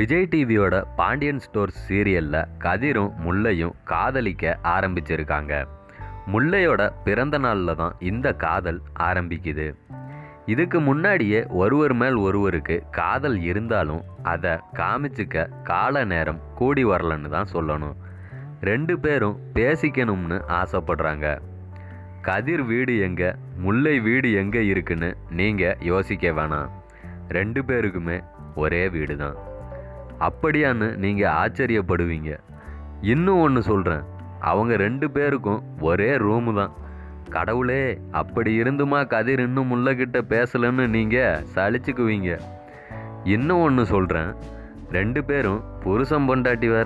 விஜய் டிவியோட பாண்டியன் ஸ்டோர்ஸ் சீரியலில் கதிரும் முல்லையும் காதலிக்க ஆரம்பிச்சிருக்காங்க முல்லையோட பிறந்த நாளில் தான் இந்த காதல் ஆரம்பிக்குது இதுக்கு முன்னாடியே ஒருவர் மேல் ஒருவருக்கு காதல் இருந்தாலும் அதை காமிச்சுக்க கால நேரம் கூடி வரலன்னு தான் சொல்லணும் ரெண்டு பேரும் பேசிக்கணும்னு ஆசைப்படுறாங்க கதிர் வீடு எங்கே முல்லை வீடு எங்கே இருக்குன்னு நீங்கள் யோசிக்க வேணாம் ரெண்டு பேருக்குமே ஒரே வீடு தான் அப்படியான்னு நீங்கள் ஆச்சரியப்படுவீங்க இன்னும் ஒன்று சொல்கிறேன் அவங்க ரெண்டு பேருக்கும் ஒரே ரூமு தான் கடவுளே அப்படி இருந்துமா கதிர் இன்னும் முள்ளக்கிட்ட பேசலன்னு நீங்கள் சலிச்சுக்குவீங்க இன்னும் ஒன்று சொல்கிறேன் ரெண்டு பேரும் புருஷன் பொண்டாட்டி வேற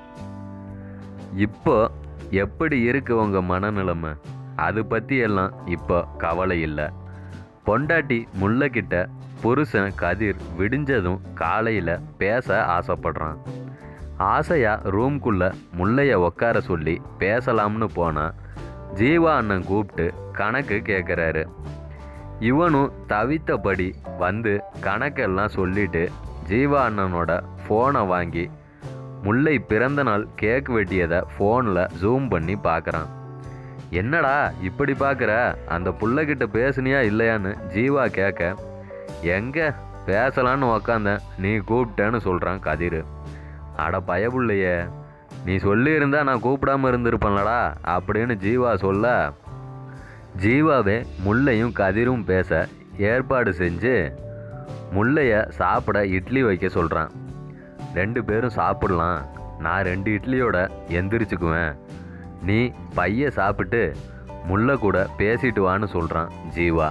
இப்போ எப்படி இருக்கு உங்க மனநிலைமை அது பற்றி எல்லாம் இப்போ கவலை இல்லை பொண்டாட்டி முல்லைக்கிட்ட புருஷன் கதிர் விடிஞ்சதும் காலையில் பேச ஆசைப்படுறான் ஆசையா ரூம்குள்ளே முல்லைய உட்கார சொல்லி பேசலாம்னு போனால் ஜீவா அண்ணன் கூப்பிட்டு கணக்கு கேட்குறாரு இவனும் தவித்தபடி வந்து கணக்கெல்லாம் சொல்லிட்டு ஜீவா அண்ணனோட ஃபோனை வாங்கி முல்லை பிறந்த நாள் கேக் வெட்டியதை ஃபோனில் ஜூம் பண்ணி பார்க்குறான் என்னடா இப்படி பார்க்குற அந்த புள்ளைகிட்ட பேசுனியா இல்லையான்னு ஜீவா கேட்க எங்கே பேசலான்னு உக்காந்தேன் நீ கூப்பிட்டேன்னு சொல்கிறான் கதிர் அட பயபுள்ளையே நீ சொல்லியிருந்தா நான் கூப்பிடாம இருந்திருப்பேன்லடா அப்படின்னு ஜீவா சொல்ல ஜீவாவே முல்லையும் கதிரும் பேச ஏற்பாடு செஞ்சு முல்லைய சாப்பிட இட்லி வைக்க சொல்கிறான் ரெண்டு பேரும் சாப்பிடலாம் நான் ரெண்டு இட்லியோட எந்திரிச்சுக்குவேன் நீ பைய சாப்பிட்டு முல்லை கூட பேசிட்டு வான்னு சொல்கிறான் ஜீவா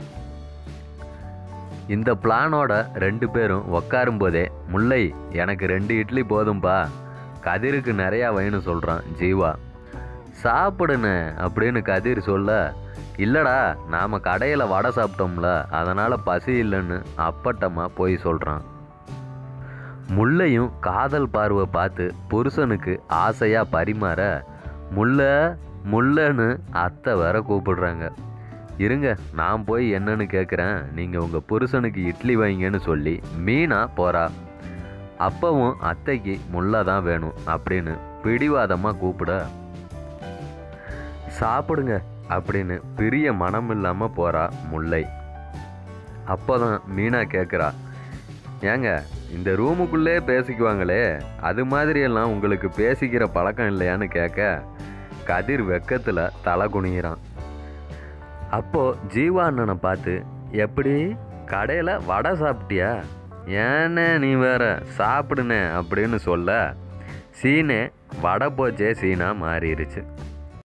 இந்த பிளானோட ரெண்டு பேரும் உக்காரும்போதே முல்லை எனக்கு ரெண்டு இட்லி போதும்பா கதிருக்கு நிறையா வேணும் சொல்கிறான் ஜீவா சாப்பிடுன்னு அப்படின்னு கதிர் சொல்ல இல்லைடா நாம் கடையில் வடை சாப்பிட்டோம்ல அதனால் பசி இல்லைன்னு அப்பட்டமாக போய் சொல்கிறான் முல்லையும் காதல் பார்வை பார்த்து புருஷனுக்கு ஆசையாக பரிமாற முல்லை முல்லைன்னு அத்தை வேற கூப்பிடுறாங்க இருங்க நான் போய் என்னன்னு கேட்குறேன் நீங்கள் உங்கள் புருஷனுக்கு இட்லி வைங்கன்னு சொல்லி மீனா போகிறா அப்பவும் அத்தைக்கு முல்லை தான் வேணும் அப்படின்னு பிடிவாதமாக கூப்பிட சாப்பிடுங்க அப்படின்னு பிரிய மனம் இல்லாமல் போகிறா முல்லை அப்போ தான் மீனா கேட்குறா ஏங்க இந்த ரூமுக்குள்ளே பேசிக்குவாங்களே அது மாதிரியெல்லாம் உங்களுக்கு பேசிக்கிற பழக்கம் இல்லையான்னு கேட்க கதிர் வெக்கத்தில் தலை குனிகிறான் அப்போது ஜீவா அண்ணனை பார்த்து எப்படி கடையில் வடை சாப்பிட்டியா ஏன்னே நீ வேற சாப்பிடுனே அப்படின்னு சொல்ல சீனே வடை போச்சே சீனா மாறிடுச்சு